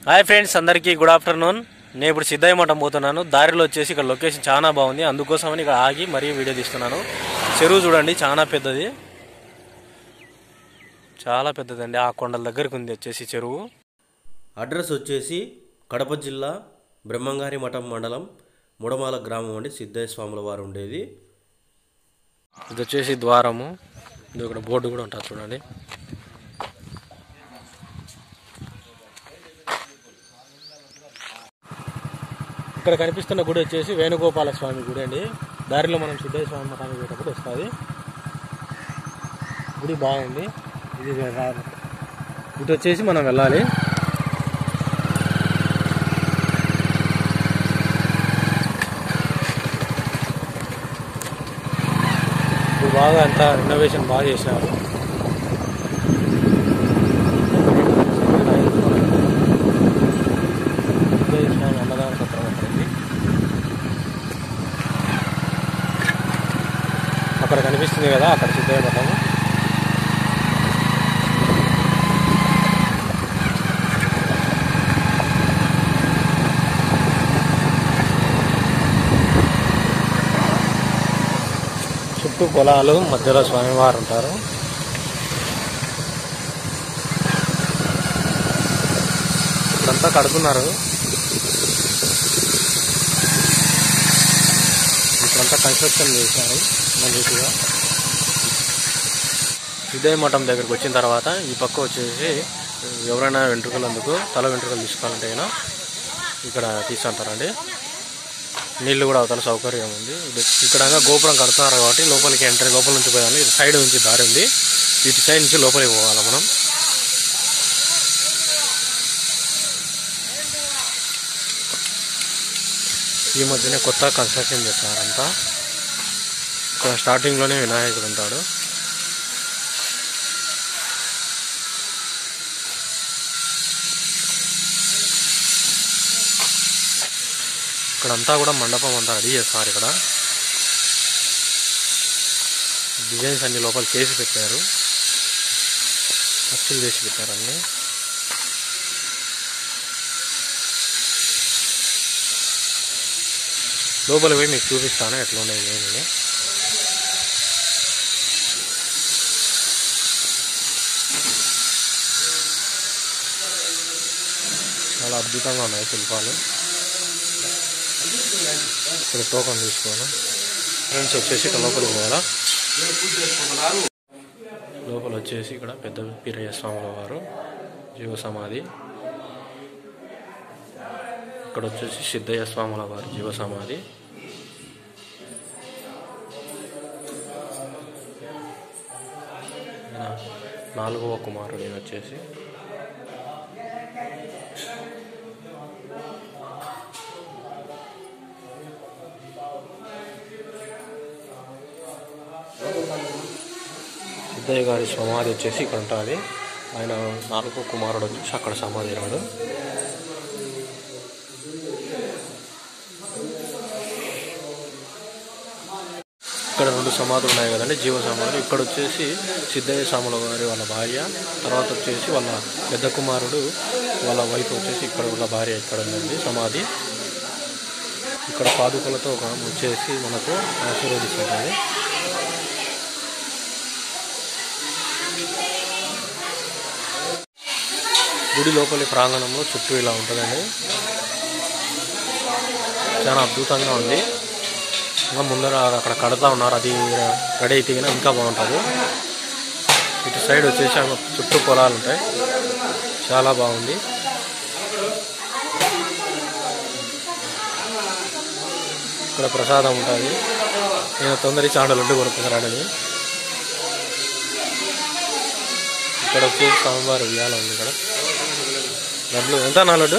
Hi friends అందరికీ good afternoon నేను ఇప్పుడు సిద్ధయ్య మఠం పోతున్నాను దారిలో వచ్చేసి ఇక్కడ లొకేషన్ చాలా బాగుంది అందుకోసమని ఇక్కడ ఆగి మరీ వీడియో తీస్తున్నాను చెరువు చూడండి చాలా పెద్దది చాలా పెద్దదండి ఆ కొండల దగ్గరకు ఉంది వచ్చేసి చెరువు అడ్రస్ వచ్చేసి కడప జిల్లా బ్రహ్మంగారి మఠం మండలం ముడమాల గ్రామం అండి సిద్ధయ్య స్వాముల వారు ఉండేది ఇది వచ్చేసి ద్వారము ఇది ఇక్కడ బోర్డు కూడా ఉంటుంది చూడండి ఇక్కడ కనిపిస్తున్న గుడి వచ్చేసి వేణుగోపాల స్వామి గుడి అండి దారిలో మనం సిద్ధయ్య స్వామి మఠానికి పోయేటప్పుడు వస్తుంది గుడి బాగుంది ఇది రా- ఇటు వచ్చేసి మనం వెళ్ళాలి ఇప్పుడు బాగా అంతా ఇన్నోవేషన్ బాగా చేసినారు సిద్ధయ్య స్వామి అన్నదాన సత్రం ఉంటుంది అక్కడ కనిపిస్తుంది కదా అక్కడ సిద్ధయ్య మఠం చుట్టూ పొలాలు మధ్యలో స్వామివారు ఉంటారు ఇక్కడంతా కడుతున్నారు ఇక్కడంతా కన్స్ట్రక్షన్ చేశారు మంచిగా సిద్ధయ్య మఠం దగ్గరికి వచ్చిన తర్వాత ఈ పక్క వచ్చేసి ఎవరైనా వెంట్రుకలు అందుకు తల వెంట్రుకలు తీసుకోవాలంటే అయినా ఇక్కడ తీసుకుంటారండి నీళ్లు కూడా అవతల సౌకర్యం ఉంది ఇది ఇక్కడ గోపురం కడుతున్నారు కాబట్టి లోపలికి ఎంట్రీ లోపల నుంచి పోయాలి ఇది సైడ్ నుంచి దారి ఉంది ఇటు సైడ్ నుంచి లోపలికి పోవాలి మనం ఈ మధ్యనే కొత్త కన్స్ట్రక్షన్ చేస్తారంతా ఇక్కడ స్టార్టింగ్లోనే వినాయకుడు ఉంటాడు ఇక్కడంతా కూడా మండపం అంతా రెడీ చేస్తున్నారు ఇక్కడ డిజైన్స్ అన్ని లోపల చేసి పెట్టారు ఖర్చులు చేసి పెట్టారు అన్ని లోపల పోయి మీకు చూపిస్తాను ఎట్లా ఉన్నాయి ఏమి చాలా అద్భుతంగా ఉన్నాయి శిల్పాలు ఇక్కడ టోకన్ తీసుకోవాలి ఫ్రెండ్స్ వచ్చేసి ఇక్కడ లోపలికి పోవాలా లోపల వచ్చేసి ఇక్కడ పెద్ద పీరయ్య స్వాముల వారు జీవ సమాధి ఇక్కడ వచ్చేసి సిద్ధయ్య స్వాముల వారి జీవ సమాధి ఈయన నాలుగవ కుమారుడు ఈయన వచ్చేసి సిద్ధయ్య గారి సమాధి వచ్చేసి ఇక్కడ ఉంటుంది ఆయన నాలుగో కుమారుడు వచ్చేసి అక్కడ సమాధి అయినాడు ఇక్కడ రెండు సమాధులు ఉన్నాయి కదండి జీవ సమాధులు ఇక్కడ వచ్చేసి సిద్ధయ్య స్వాముల గారి వాళ్ళ భార్య తర్వాత వచ్చేసి వాళ్ళ పెద్ద కుమారుడు వాళ్ళ వైఫ్ వచ్చేసి ఇక్కడ వాళ్ళ భార్య ఇక్కడ ఉందండి సమాధి ఇక్కడ పాదుకలతో ఒక ఆమె వచ్చేసి మనకు ఆశీర్వదిస్తుంటుంది గుడి లోపలి ప్రాంగణంలో చుట్టూ ఇలా ఉంటుందండి చాలా అద్భుతంగా ఉంది ఇంకా ముందర అక్కడ కడతా ఉన్నారు అది రెడీ అయితే గిన ఇంకా బాగుంటుంది ఇటు సైడ్ వచ్చేసి ఆమె చుట్టూ పొలాలు ఉంటాయి చాలా బాగుంది ఇక్కడ ప్రసాదం ఉంటుంది నేను తొందర చాండ లడ్డు కొనుక్కున్నాడని ఇక్కడ వచ్చేసి స్వామివారి ఉయ్యాల ఉంది ఇక్కడ లడ్లు ఎంత నా లడ్డు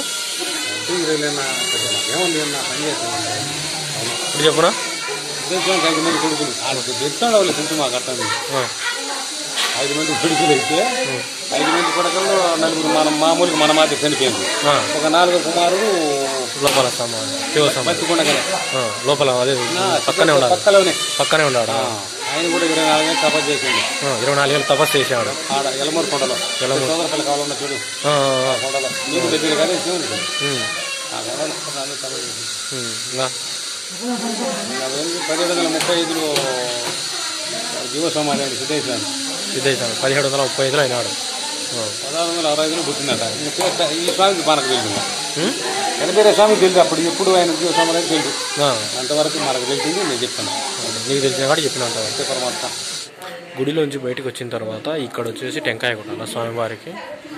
ఏముంది అన్న పని చేస్తాను ఇప్పుడు చెప్పునా ఐదు మంది కొడుకులు వాళ్ళకి తెస్తాడు వాళ్ళు కొంచెం మాకు అర్థం ఆ, ఐదు మంది కొడుకులు అయితే ఐదు మంది కొడుకులు నలుగురు మన మామూలుగా మన మాది చనిపోయింది ఆ, ఒక నాలుగో కుమారుడు లోపల సమాధి శివ సమాధి బతికొండగలే ఆ, లోపల అదే పక్కనే ఉన్నాడు పక్కలోనే పక్కనే ఉన్నాడా ఆ, ఆయన కూడా ఇరవై నాలుగు గంటలు తపస్సు చేసింది ఆ, ఇరవై నాలుగు ఏళ్ళు తపస్సు చేశాడు ఆడ ఎలమూరు కొండలో ఎలమూరు. సోదరపల్లి కావాలన్న చూడు ఆ, ఆ, ఆ కొండలో నీకు దగ్గర కానీ శివునికి ఉమ్, ఆ కొండలో స్వామి తపస్సు చేసింది ఉమ్, ఇంకా అవన్నీ పదిహేడు వందల ముప్పై ఐదులో జీవ సమాధి అండి సిద్ధేశ్వరం సిద్ధేశాడు పదిహేడు వందల ముప్పై ఐదులో అయినాడు ఆ. పదహారు వందల అరవై ఐదులో పుట్టినట ఈ పేరు ఈ స్వామికి మనకు తెలిసింది ఉమ్, ఎనభై స్వామికి తెలియదు అప్పుడు ఎప్పుడు ఆయన జీవ సమాధి తెలియదు ఆ, అంతవరకు మనకు తెలిసింది నేను చెప్తాను నీకు తెలిసిన కాడ చెప్పినంత అంతే పరమాత్మ గుడిలోంచి బయటకు వచ్చిన తర్వాత ఇక్కడ వచ్చేసి టెంకాయ కొట్టాలి స్వామివారికి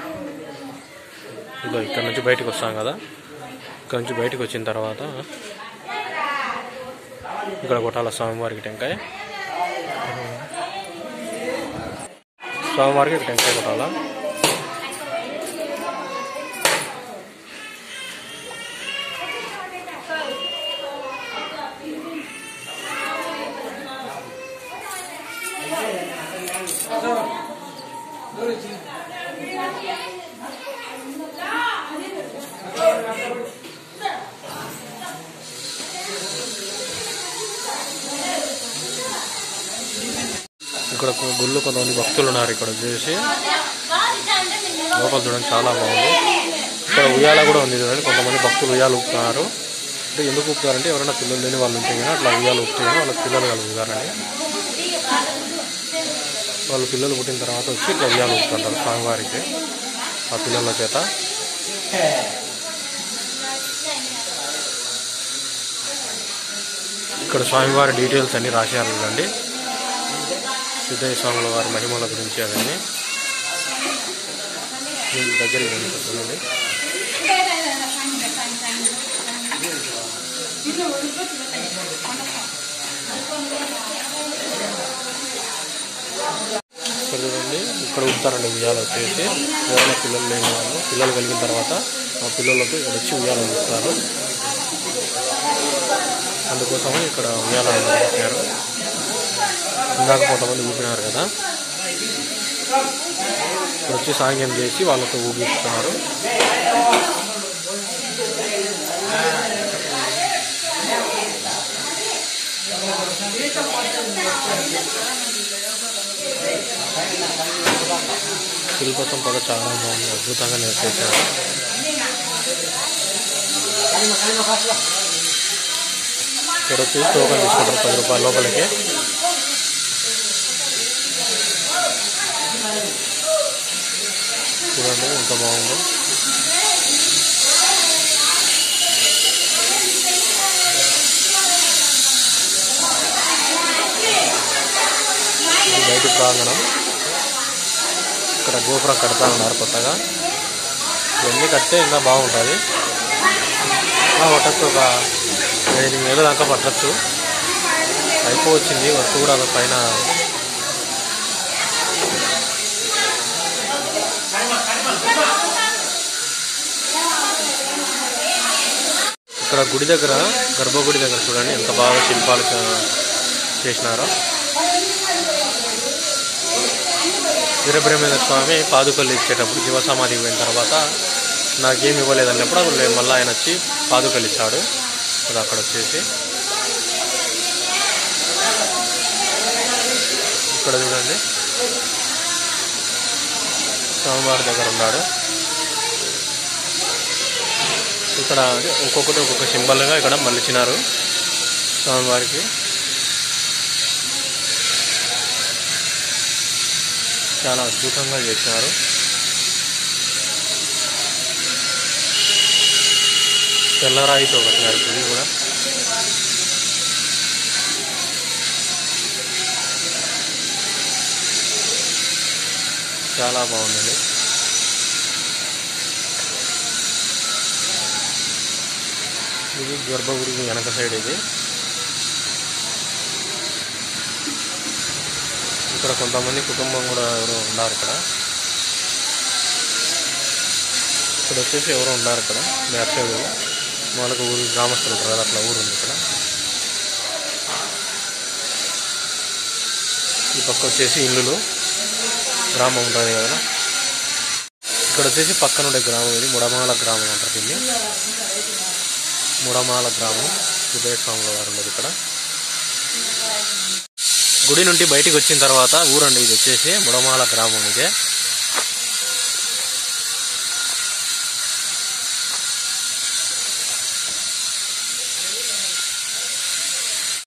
ఇదో ఇక్కడ నుంచి బయటకు వస్తాం కదా ఇక్కడ నుంచి బయటకు వచ్చిన తర్వాత ఇక్కడ కొట్టాలి స్వామివారికి టెంకాయ స్వామివారికి ఇక్కడ టెంకాయ కొట్టాలా ఇక్కడ కొ- గుళ్ళు కొంతమంది భక్తులు ఉన్నారు ఇక్కడ వచ్చేసి లోపల చూడండి చాలా బాగుంది ఇక్కడ ఉయ్యాల కూడా ఉంది చూడండి కొంతమంది భక్తులు ఉయ్యాలు ఊపుతున్నారు అంటే ఎందుకు ఊపుతారంటే ఎవరైనా పిల్లలు లేని వాళ్ళు ఉంటే కానీ అట్లా ఉయ్యాలు ఊపితే కానీ వాళ్ళకి పిల్లలు కలుగుతారని వాళ్ళు పిల్లలు పుట్టిన తర్వాత వచ్చి ఇట్లా ఉయ్యాలు ఊపుతుంటారు స్వామివారికి ఆ పిల్లల చేత ఇక్కడ స్వామివారి డీటెయిల్స్ అన్ని రాశారు చూడండి సిద్ధయ్య స్వాముల వారి మహిమల గురించి అవన్నీ దీని దగ్గరికి వెళ్ళి చూడండి ఇక్కడ చూడండి ఇక్కడ ఉత్తారండి ఉయ్యాలు వచ్చేసి ఎవరైనా పిల్లలు లేని వాళ్ళు పిల్లలు కలిగిన తర్వాత ఆ పిల్లలకు ఇక్కడ వచ్చి ఉయ్యాలు ఇస్తారు అందుకోసం ఇక్కడ ఉయ్యాల పెట్టారు ఇందాక కొంతమంది ఊపినారు కదా ఇక్కడ వచ్చి సాంగ్యం చేసి వాళ్ళతో ఊపిస్తున్నారు శిల్ప సంపద చాలా బాగుంది అద్భుతంగా నేర్చేశారు ఇక్కడ వచ్చి టోకన్ తీసుకుంటారు పది రూపాయల లోపలికి చూడండి ఎంత బాగుందో ఇది బయట ప్రాంగణం ఇక్కడ గోపురం కడతా ఉన్నారు కొత్తగా ఇవన్నీ కడితే ఇంకా బాగుంటుంది పట్టచ్చు ఒక ఎనిమిది వేల దాకా పట్టచ్చు అయిపోవచ్చింది వర్క్ కూడా అది పైన ఇక్కడ గుడి దగ్గర గర్భగుడి దగ్గర చూడండి ఎంత బాగా శిల్పాలు చే- చేసినారో వీరబ్రహ్మేంద్ర స్వామి పాదుకలు ఇచ్చేటప్పుడు జీవ సమాధికి పోయిన తర్వాత నాకేం ఇవ్వలేదు అన్నప్పుడు అప్పుడు నేను మళ్ళీ ఆయన వచ్చి పాదుకలు ఇచ్చాడు అది అక్కడ వచ్చేసి ఇక్కడ చూడండి స్వామివారి దగ్గర ఉన్నాడు ఇక్కడ అదే ఒక్కొక్కటి ఒక్కొక్క సింబల్గా ఇక్కడ మలిచినారు స్వామివారికి చాలా అద్భుతంగా చేసినారు తెల్లరాయితో కట్టినారు గుడి కూడా చాలా బాగుందండి ఇది గర్భగుడికి వెనక సైడ్ ఇది ఇక్కడ కొంతమంది కుటుంబం కూడా ఎవరో ఉన్నారు ఇక్కడ ఇక్కడ వచ్చేసి ఎవరో ఉన్నారు ఇక్కడ బ్యాక్ సైడ్ వాళ్ళకు ఊరు గ్రామస్తులు ఉంటారు కదా అట్లా ఊరు ఉంది ఇక్కడ ఈ పక్క వచ్చేసి ఇల్లులు గ్రామం ఉంటుంది కదా ఇక్కడ వచ్చేసి పక్కన ఉండే గ్రామం ఇది ముడమాల గ్రామం అంటారు దీన్ని ముడమాల గ్రామం ఉదయ స్వాముల వారు ఉన్నది ఇక్కడ గుడి నుండి బయటికి వచ్చిన తర్వాత ఊరండి ఇది వచ్చేసి ముడమాల గ్రామం ఇది